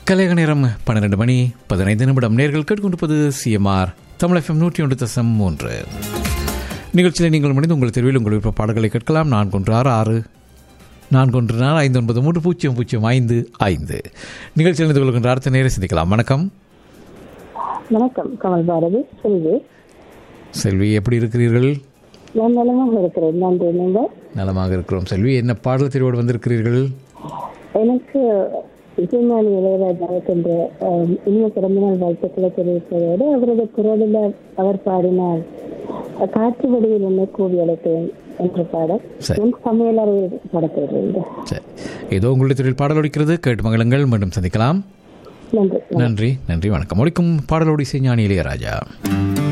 கலையக நேரம் பன்னிரண்டு மணி பதினைந்து நிமிடம் நேர்கள் கேட்டுக்கொண்டிருப்பது சிஎம்ஆர் தமிழ் எஃப்எம் நூற்றி ஒன்று தசம் மூன்று நிகழ்ச்சியில் நீங்கள் முடிந்து உங்கள் தெருவில் உங்கள் விருப்ப பாடல்களை கேட்கலாம் நான்கு ஒன்று ஆறு ஆறு நான்கு ஒன்று நாலு ஐந்து ஒன்பது மூன்று பூஜ்ஜியம் பூஜ்ஜியம் ஐந்து ஐந்து நிகழ்ச்சியில் இணைந்து கொள்கின்ற அடுத்த நேரம் சிந்திக்கலாம் வணக்கம் வணக்கம் கமல் பாரதி செல்வி செல்வி எப்படி இருக்கிறீர்கள் நான் நலமாக இருக்கிறேன் நன்றி நீங்கள் நலமாக இருக்கிறோம் செல்வி என்ன பாடல் தெரிவோடு வந்திருக்கிறீர்கள் எனக்கு இசைஞானி இளையராஜாவுக்கு என்ற ஆம், இனிய பிறந்தநாள் வாழ்த்துக்களை தெரிவிப்பதோடு அவரது குரலில் அவர் பாடினார் காற்று வடிவில் என்னை கூவி அழைத்தேன் என்ற பாடல் சரி. என் சமையலறை படத்திலிருந்து சரி ஏதோ உங்களுடைய தொழில் பாடல் ஒழிக்கிறது கேட்டு மகிழுங்கள் மீண்டும் சந்திக்கலாம் நன்றி நன்றி நன்றி வணக்கம் ஒழிக்கும் பாடலோடு இசைஞானி இளையராஜா